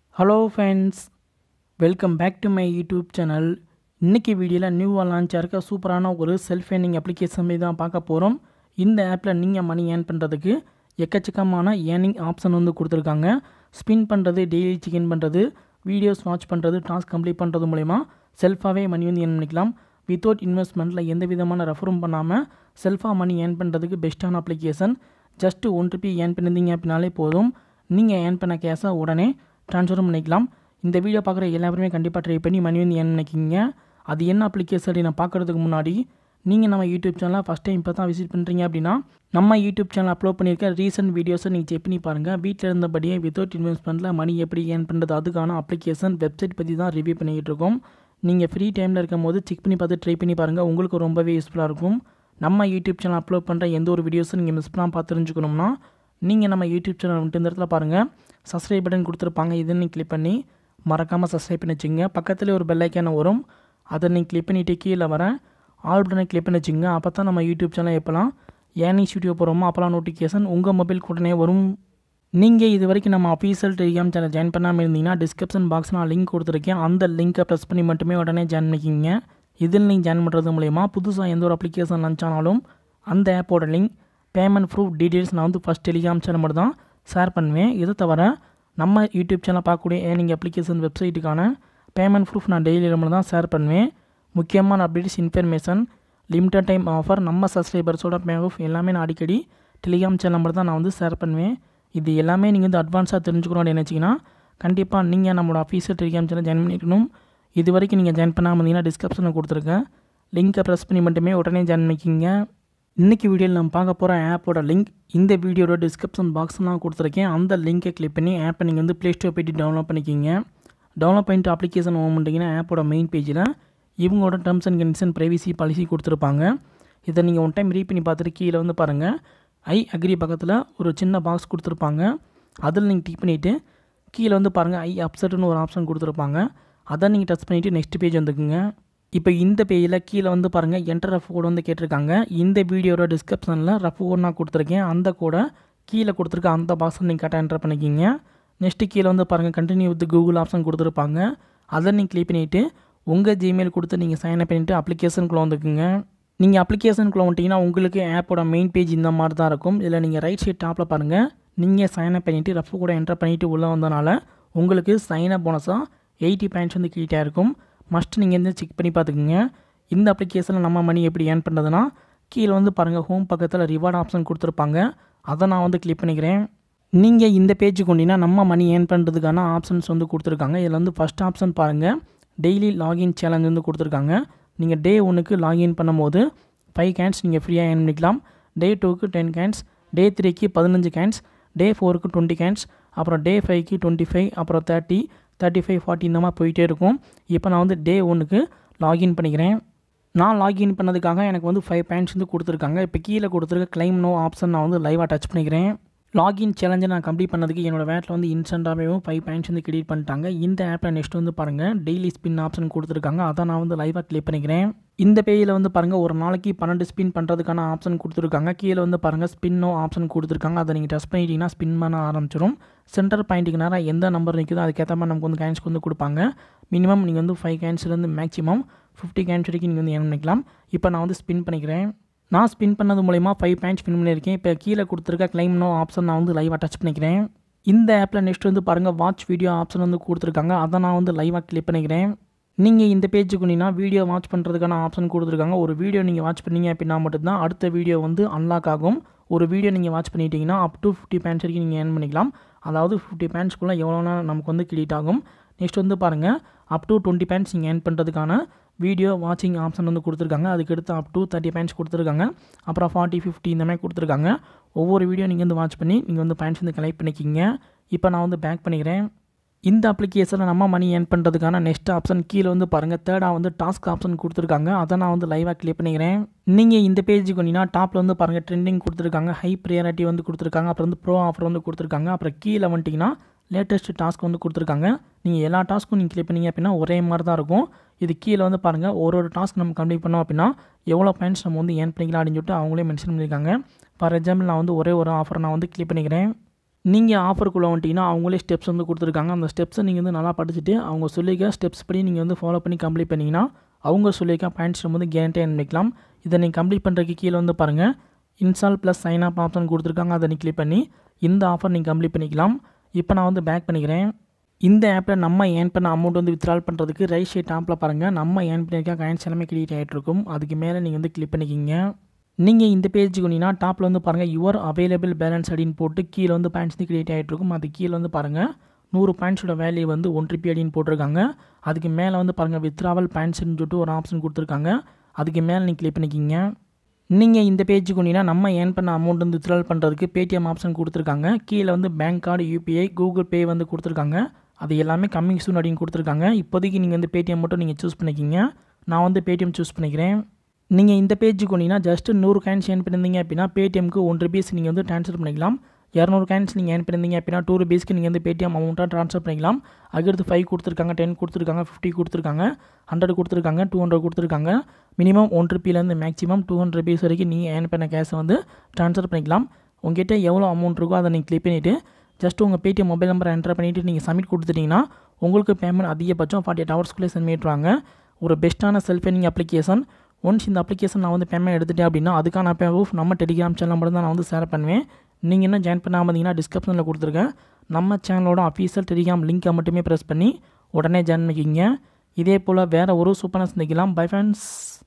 hello friends welcome back to my YouTube channel இன்றைக்கி வீடியோவில் நியூவாக லான்ச்சாக இருக்க சூப்பரான ஒரு செல்ஃப் ஏர்னிங் அப்ளிகேஷன் தான் பார்க்க போகிறோம் இந்த ஆப்பில் நீங்கள் மணி ஏர்ன் பண்ணுறதுக்கு எக்கச்சக்கமான ஏர்னிங் ஆப்ஷன் வந்து கொடுத்துருக்காங்க ஸ்பின் பண்ணுறது டெய்லி சிக்கன் பண்ணுறது வீடியோஸ் வாட்ச் பண்ணுறது டாஸ்க் கம்ப்ளீட் பண்ணுறது மூலிமா செல்ஃபாகவே மணி வந்து ஏர்ன் பண்ணிக்கலாம் வித்தவுட் இன்வெஸ்ட்மெண்ட்டில் எந்த விதமான ரெஃபரும் பண்ணாமல் செல்ஃபாக மணி ஏர்ன் பண்ணுறதுக்கு பெஸ்ட்டான application just one rupee earn பண்ணியிருந்தீங்க அப்படின்னாலே போதும் நீங்கள் ஏர்ன் பண்ண கேஸை உடனே ட்ரான்ஸ்ஃபரும் பண்ணிக்கலாம் இந்த வீடியோ பார்க்குற எல்லாருமே கண்டிப்பாக ட்ரை பண்ணி மணி வந்து ஏர்ன் பண்ணிக்கிங்க அது என்ன அப்ளிகேஷன் நான் பார்க்குறதுக்கு முன்னாடி நீங்கள் நம்ம யூடியூப் சேனலை ஃபஸ்ட் டைம் இப்போ தான் விசிட் பண்ணுறீங்க அப்படின்னா நம்ம யூடியூப் சேனல் அப்லோட் பண்ணியிருக்க ரீசெண்ட் வீடியோஸை நீங்கள் செக் பண்ணி பாருங்கள் வீட்டில் இருந்தபடியே வித்தவுட் இன்வெஸ்ட்மெண்ட்டில் மணி எப்படி ஏர்ன் பண்ணுறது அதுக்கான அப்ளிகேஷன் வெப்சைட் பற்றி தான் ரிவ்யூ பண்ணிக்கிட்டு இருக்கோம் நீங்கள் ஃப்ரீ டைமில் இருக்கும் போது செக் பண்ணி பார்த்து ட்ரை பண்ணி பாருங்கள் உங்களுக்கு ரொம்பவே யூஸ்ஃபுல்லாக இருக்கும் நம்ம யூடியூப் சேனல் அப்லோட் பண்ணுற எந்த ஒரு வீடியோஸும் நீங்கள் மிஸ் பண்ணாமல் பார்த்து தெரிஞ்சுக்கணும்னா நீங்கள் நம்ம யூடியூப் சேனல் வந்துட்டு இந்த இடத்துல பாருங்கள் சப்ஸ்கிரைப் பட்டன் கொடுத்துருப்பாங்க இதை நீங்கள் கிளிக் பண்ணி மறக்காமல் சப்ஸ்கிரைப் பண்ணி வச்சுங்க பக்கத்தில் ஒரு பெல் ஐக்கான வரும் அதை நீங்கள் கிளிக் பண்ணிவிட்டு கீழே வர ஆல் பட்டனை கிளிக் பண்ணி வச்சுங்க அப்போ தான் நம்ம யூடியூப் சேனல் எப்போலாம் ஏர்னிங்ஸ் வீடியோ போகிறோமோ அப்போலாம் நோட்டிஃபிகேஷன் உங்கள் மொபைல் உடனே வரும் நீங்கள் இது வரைக்கும் நம்ம அஃபீஷியல் டெலிகிராம் சேனல் ஜாயின் பண்ணாமல் இருந்தீங்கன்னா டிஸ்கிரிப்ஷன் பாக்ஸ் நான் லிங்க் கொடுத்துருக்கேன் அந்த லிங்க்கை ப்ரெஸ் பண்ணி மட்டுமே உடனே ஜாயின் பண்ணிக்கிங்க இதில் நீங்கள் ஜாயின் பண்ணுறது மூலயமா புதுசாக எந்த ஒரு அப்ளிகேஷன் லான்ச் ஆனாலும் அந்த ஆப்போட லிங்க் பேமெண்ட் ப்ரூஃப் டீட்டெயில்ஸ் நான் வந்து ஃபஸ்ட் டெலிகிராம் சேனல் மட்டும் தான் ஷேர் பண்ணுவேன் இதை தவிர நம்ம யூடியூப் சேனல் பார்க்கக்கூடிய ஏர்னிங் அப்ளிகேஷன் வெப்சைட்டுக்கான பேமெண்ட் ப்ரூஃப் நான் டெய்லி மட்டும் தான் ஷேர் பண்ணுவேன் முக்கியமான updates information limited time offer நம்ம சப்ஸ்கிரைபர்ஸோட பேமெண்ட் எல்லாமே நான் அடிக்கடி டெலிகிராம் சேனல் மட்டும் தான் நான் வந்து ஷேர் பண்ணுவேன் இது எல்லாமே நீங்கள் வந்து அட்வான்ஸாக தெரிஞ்சுக்கணும்னு நினச்சிங்கன்னா கண்டிப்பாக நீங்கள் நம்மளோட அஃபீஷியல் டெலிகிராம் சேனல் ஜாயின் பண்ணிக்கணும் இது வரைக்கும் நீங்கள் ஜாயின் பண்ணாமல் இருந்தீங்கன்னா டிஸ்கிரிப்ஷனில் கொடுத்துருக்கேன் லிங்க்கை ப்ரெஸ் பண்ணி மட்டுமே உடனே ஜாயின் பண்ணிக்கிங்க இன்றைக்கி வீடியோவில் நம்ம பார்க்க போகிற ஆப்போட லிங்க் இந்த வீடியோட டிஸ்கிரிப்ஷன் பாக்ஸ்லாம் கொடுத்துருக்கேன் அந்த லிங்கை கிளிக் பண்ணி ஆப்பை நீங்கள் வந்து ப்ளே ஸ்டோர் போய்ட்டு டவுன்லோட் பண்ணிக்கிங்க டவுன்லோட் பண்ணிட்டு அப்ளிகேஷன் ஓன் பண்ணிட்டீங்கன்னா ஆப்போட மெயின் பேஜில் இவங்களோட terms and condition privacy policy கொடுத்துருப்பாங்க இதை நீங்கள் ஒன் டைம் ரீட் பண்ணி பார்த்துட்டு கீழே வந்து பாருங்கள் ஐ அக்ரி பக்கத்தில் ஒரு சின்ன பாக்ஸ் கொடுத்துருப்பாங்க அதில் நீங்கள் டிக் பண்ணிவிட்டு கீழே வந்து பாருங்கள் ஐ அப்செட்னு ஒரு ஆப்ஷன் கொடுத்துருப்பாங்க அதை நீங்கள் டச் பண்ணிவிட்டு நெக்ஸ்ட் பேஜ் வந்துக்குங்க இப்போ இந்த பேஜில் கீழே வந்து பாருங்கள் என்டர் ரஃப் கோடு வந்து கேட்டிருக்காங்க இந்த வீடியோட டிஸ்கிரிப்ஷனில் ரஃப் கோட் நான் கொடுத்துருக்கேன் அந்த கோடை கீழே கொடுத்துருக்க அந்த பாக்ஸை நீங்கள் கரெக்டாக என்டர் பண்ணிக்கிங்க நெக்ஸ்ட்டு கீழே வந்து பாருங்கள் கண்டினியூ வித் கூகுள் ஆப்ஷன் கொடுத்துருப்பாங்க அதை நீங்கள் கிளிக் பண்ணிவிட்டு உங்கள் ஜிமெயில் கொடுத்து நீங்கள் சைன் அப் பண்ணிவிட்டு அப்ளிகேஷனுக்குள்ளே வந்துக்குங்க நீங்கள் அப்ளிகேஷனுக்குள்ளே வந்துட்டிங்கன்னா உங்களுக்கு ஆப்போட மெயின் பேஜ் இந்த மாதிரி தான் இருக்கும் இதில் நீங்கள் ரைட் சைட் டாப்பில் பாருங்கள் நீங்கள் சைன் அப் பண்ணிவிட்டு ரஃப் கூட என்டர் பண்ணிவிட்டு உள்ளே வந்தனால உங்களுக்கு சைன் அப் போனஸாக எயிட்டி பாயிண்ட்ஸ் வந்து கிட்டே இருக்கும் மஸ்ட் நீங்கள் வந்து செக் பண்ணி பார்த்துக்குங்க இந்த அப்ளிகேஷனில் நம்ம மணி எப்படி ஏர்ன் பண்ணுறதுனா கீழே வந்து பாருங்கள் ஹோம் பக்கத்தில் ரிவார்ட் ஆப்ஷன் கொடுத்துருப்பாங்க அதை நான் வந்து கிளிக் பண்ணிக்கிறேன் நீங்கள் இந்த பேஜுக்கு கொண்டீங்கன்னா நம்ம மணி ஏர்ன் பண்ணுறதுக்கான ஆப்ஷன்ஸ் வந்து கொடுத்துருக்காங்க இதில் வந்து ஃபஸ்ட் ஆப்ஷன் பாருங்கள் டெய்லி லாகின் சேலஞ்ச் வந்து கொடுத்துருக்காங்க நீங்கள் டே ஒன்றுக்கு லாகின் பண்ணும்போது ஃபைவ் கேன்ஸ் நீங்கள் ஃப்ரீயாக ஏர்ன் பண்ணிக்கலாம் டே டூக்கு டென் கேன்ஸ் டே த்ரீக்கு பதினஞ்சு கேன்ஸ் டே ஃபோருக்கு டுவெண்ட்டி கேன்ஸ் அப்புறம் டே ஃபைவ்க்கு டுவெண்ட்டி ஃபைவ் அப்புறம் தேர்ட்டி தேர்ட்டி ஃபைவ் ஃபார்ட்டி இந்த மாதிரி போயிட்டே இருக்கும் இப்போ நான் வந்து டே ஒன்றுக்கு லாகின் பண்ணிக்கிறேன் நான் லாகின் பண்ணதுக்காக எனக்கு வந்து ஃபைவ் பாயிண்ட்ஸ் வந்து கொடுத்துருக்காங்க இப்போ கீழே கொடுத்துருக்க கிளைம் நோ ஆப்ஷன் நான் வந்து லைவாக டச் பண்ணிக்கிறேன் லாகின் சேலஞ்சை நான் கம்ப்ளீட் பண்ணதுக்கு என்னோடய வேட்டில் வந்து இன்ஸ்டண்ட்டாகவே ஃபைவ் பாயிண்ட்ஸ் வந்து கிரியேட் பண்ணிட்டாங்க இந்த ஆப்பில் நெக்ஸ்ட் வந்து பாருங்கள் டெய்லி ஸ்பின் ஆப்ஷன் கொடுத்துருக்காங்க அதை நான் வந்து லைவாக கிளிக் பண்ணிக்கிறேன் இந்த பேஜில் வந்து பாருங்கள் ஒரு நாளைக்கு பன்னெண்டு ஸ்பின் பண்ணுறதுக்கான ஆப்ஷன் கொடுத்துருக்காங்க கீழே வந்து பாருங்கள் ஸ்பின்னோ ஆப்ஷன் கொடுத்துருக்காங்க அதை நீங்கள் டெஸ்ட் பண்ணிட்டீங்கன்னா ஸ்பின் பண்ண ஆரம்பிச்சிடும் சென்டர் பாயிண்ட்டுக்கு நேரம் எந்த நம்பர் நிற்குதோ அதுக்கேற்ற மாதிரி நமக்கு வந்து கேன்ஸ்க்கு வந்து கொடுப்பாங்க மினிமம் நீங்கள் வந்து ஃபைவ் கேன்ஸ்லேருந்து மேக்ஸிமம் ஃபிஃப்டி கேன்ஸ் வரைக்கும் நீங்கள் வந்து ஏர்ன் பண்ணிக்கலாம் இப்போ நான் வந்து ஸ்பின் பண்ணிக்கிறேன் நான் ஸ்பின் பண்ணது மூலயமா ஃபைவ் பாயிண்ட்ஸ் ஸ்பின் பண்ணியிருக்கேன் இப்போ கீழே கொடுத்துருக்க கிளைம் நோ ஆப்ஷன் நான் வந்து லைவாக டச் பண்ணிக்கிறேன் இந்த ஆப்பில் நெக்ஸ்ட் வந்து பாருங்கள் வாட்ச் வீடியோ ஆப்ஷன் வந்து கொடுத்துருக்காங்க அதை நான் வந்து லைவாக கிளிக் பண்ணிக்கிறேன் நீங்கள் இந்த பேஜுக்கு வந்தீங்கன்னா வீடியோ வாட்ச் பண்ணுறதுக்கான ஆப்ஷன் கொடுத்துருக்காங்க ஒரு வீடியோ நீங்கள் வாட்ச் பண்ணீங்க அப்படின்னா மட்டும்தான் அடுத்த வீடியோ வந்து அன்லாக் ஆகும் ஒரு வீடியோ நீங்கள் வாட்ச் பண்ணிட்டீங்கன்னா அப் டு ஃபிஃப்டி பேண்ட்ஸ் வரைக்கும் நீங்கள் ஏர்ன் பண்ணிக்கலாம் அதாவது ஃபிஃப்டி பேண்ட்ஸ்க்குள்ளே எவ்வளோனா நமக்கு வந்து கிரியேட் ஆகும் நெக்ஸ்ட் வந்து பாருங்கள் அப் டு டுவெண்ட்டி பேண்ட்ஸ் நீங்கள் ஏர்ன் பண்ணுறதுக்கான வீடியோ வாட்சிங் ஆப்ஷன் வந்து கொடுத்துருக்காங்க அதுக்கடுத்து அப் டு தேர்ட்டி பாயிண்ட்ஸ் கொடுத்துருக்காங்க அப்புறம் ஃபார்ட்டி ஃபிஃப்டி இந்த மாதிரி கொடுத்துருக்காங்க ஒவ்வொரு வீடியோ நீங்கள் வந்து வாட்ச் பண்ணி நீங்கள் வந்து பாயிண்ட்ஸ் வந்து கலெக்ட் பண்ணிக்கிங்க இப்போ நான் வந்து பேக் பண்ணிக்கிறேன் இந்த அப்ளிகேஷனில் நம்ம மணி ஏர்ன் பண்ணுறதுக்கான நெக்ஸ்ட் ஆப்ஷன் கீழே வந்து பாருங்கள் தேர்டாக வந்து டாஸ்க் ஆப்ஷன் கொடுத்துருக்காங்க அதை நான் வந்து லைவாக கிளிக் பண்ணிக்கிறேன் நீங்கள் இந்த பேஜுக்கு வந்தீங்கன்னா டாப்பில் வந்து பாருங்கள் ட்ரெண்டிங் கொடுத்துருக்காங்க ஹை ப்ரியாரிட்டி வந்து கொடுத்துருக்காங்க அப்புறம் வந்து ப்ரோ ஆஃபர் வந்து கொடுத்துருக்காங்க அப்புறம் கீழே வந்துட்டிங்கன்னா லேட்டஸ்ட் டாஸ்க் வந்து கொடுத்துருக்காங்க நீங்கள் எல்லா டாஸ்க்கும் நீங்கள் கிளிக் பண்ணீங்க அப்படின்னா ஒரே மாதிரி தான் இருக்கும் இது கீழே வந்து பாருங்கள் ஒரு ஒரு டாஸ்க் நம்ம கம்ப்ளீட் பண்ணோம் அப்படின்னா எவ்வளோ பாயிண்ட்ஸ் நம்ம வந்து ஏர்ன் பண்ணிக்கலாம் அப்படின்னு சொல்லிட்டு அவங்களே மென்ஷன் பண்ணியிருக்காங்க ஃபார் எக்ஸாம்பிள் நான் வந்து ஒரே ஒரு ஆஃபர் நான் வந்து கிளிக் பண்ணிக்கிறேன் நீங்கள் ஆஃபருக்குள்ளே வந்துட்டிங்கன்னா அவங்களே ஸ்டெப்ஸ் வந்து கொடுத்துருக்காங்க அந்த ஸ்டெப்ஸை நீங்கள் வந்து நல்லா படிச்சுட்டு அவங்க சொல்லிக்க ஸ்டெப்ஸ் படி நீங்கள் வந்து ஃபாலோ பண்ணி கம்ப்ளீட் பண்ணிங்கன்னா அவங்க சொல்லியிருக்க பாயிண்ட்ஸ் வந்து கேரண்டியாக பண்ணிக்கலாம் இதை நீங்கள் கம்ப்ளீட் பண்ணுறதுக்கு கீழே வந்து பாருங்கள் install plus sign up option கொடுத்துருக்காங்க அதை நீங்கள் கிளிக் பண்ணி இந்த ஆஃபர் நீங்கள் கம்ப்ளீட் பண்ணிக்கலாம் இப்போ நான் வந்து பேக் பண்ணிக்கிறேன் இந்த ஆப்பில் நம்ம ஏர்ன் பண்ண அமௌண்ட் வந்து வித்ட்ரால் பண்ணுறதுக்கு ரைட் சைட் டாப்பில் பாருங்கள் நம்ம ஏர்ன் பண்ணியிருக்க காயின்ஸ் எல்லாமே கிரியேட் ஆகிட்டு இருக்கும் அதுக்கு மேலே நீங்கள் வந்து கிளிக் பண்ணிக்கிங்க நீங்கள் இந்த பேஜுக்கு வந்தீங்கன்னா டாப்பில் வந்து பாருங்கள் யுவர் அவைலபிள் பேலன்ஸ் அப்படின்னு போட்டு கீழே வந்து பாயிண்ட்ஸ் வந்து கிரியேட் ஆகிட்டு இருக்கும் அது கீழே வந்து பாருங்கள் நூறு பாயிண்ட்ஸோட வேல்யூ வந்து ஒன் ருபி அப்படின்னு போட்டிருக்காங்க அதுக்கு மேலே வந்து பாருங்கள் வித்ராவல் பாயிண்ட்ஸ்னு சொல்லிட்டு ஒரு ஆப்ஷன் கொடுத்துருக்காங்க அதுக்கு மேலே நீங்கள் கிளிக் பண்ணிக்கிங்க நீங்கள் இந்த பேஜுக்கு வந்தீங்கன்னா நம்ம ஏர்ன் பண்ண அமௌண்ட் வந்து வித்ட்ரால் பண்ணுறதுக்கு பேடிஎம் ஆப்ஷன் கொடுத்துருக்காங்க கீழே வந்து bank card UPI Google Pay வந்து கொடுத்துருக்காங்க அது எல்லாமே கம்மிங் சூன் அப்படின்னு கொடுத்துருக்காங்க இப்போதைக்கு நீங்கள் வந்து பேடிஎம் மட்டும் நீங்கள் சூஸ் பண்ணிக்கிங்க நான் வந்து பேடிஎம் சூஸ் பண்ணிக்கிறேன் நீங்கள் இந்த பேஜுக்கு வந்தீங்கன்னா ஜஸ்ட் நூறு காயின்ஸ் ஏர்ன் பண்ணியிருந்தீங்க அப்படின்னா பேடிஎம்க்கு ஒன் ருபீஸ் நீங்கள் வந்து ட்ரான்ஸ்ஃபர் பண்ணிக்கலாம் இரநூறு காயின்ஸ் நீங்கள் ஏர்ன் பண்ணியிருந்தீங்க அப்படின்னா டூ ருபீஸ்க்கு நீங்கள் வந்து பேடிஎம் அமௌண்ட்டாக ட்ரான்ஸ்ஃபர் பண்ணிக்கலாம் அதுக்கடுத்து ஃபைவ் கொடுத்துருக்காங்க டென் கொடுத்துருக்காங்க ஃபிஃப்டி கொடுத்துருக்காங்க ஹண்ட்ரட் கொடுத்துருக்காங்க டூ ஹண்ட்ரட் கொடுத்துருக்காங்க மினிமம் ஒன் ருபிலேருந்து மேக்ஸிமம் டூ ஹண்ட்ரட் ருபீஸ் வரைக்கும் நீங்கள் ஏர்ன் பண்ண கேஷை வந்து ட்ரான்ஸ்ஃபர் பண்ணிக்கலாம் உங்ககிட்ட எவ்வளோ அமௌண்ட் இருக்கோ அதை நீங்கள் கிளிக் பண்ணிவிட்டு ஜஸ்ட் உங்கள் பேடிஎம் மொபைல் நம்பரை என்டர் பண்ணிவிட்டு நீங்கள் சப்மிட் கொடுத்துட்டிங்கன்னா உங்களுக்கு பேமெண்ட் அதிகபட்சம் ஃபார்ட்டி எயிட் ஹவர்ஸ்க்குள்ளே சென்ட் பண்ணிட்டுருவாங்க ஒரு பெஸ்ட்டான செல்ஃப் ஏர்னிங் அப்ளிகேஷன் ஒன்ஸ் இந்த அப்ளிகேஷன் நான் வந்து பேமெண்ட் எடுத்துட்டேன் அப்படின்னா அதுக்கான ப்ரூஃப் நம்ம டெலிகிராம் சேனல் மட்டும் தான் நான் வந்து ஷேர் பண்ணுவேன் நீங்கள் என்ன ஜாயின் பண்ணாமல் இருந்தீங்கன்னா டிஸ்கிரிப்ஷனில் கொடுத்துருக்கேன் நம்ம சேனலோட அஃபீஷியல் டெலிகிராம் லிங்க்கை மட்டுமே ப்ரெஸ் பண்ணி உடனே ஜாயின் பண்ணிக்கிங்க இதே போல் வேறு ஒரு சூப்பராக சந்திக்கலாம் பை ஃப்ரெண்ட்ஸ்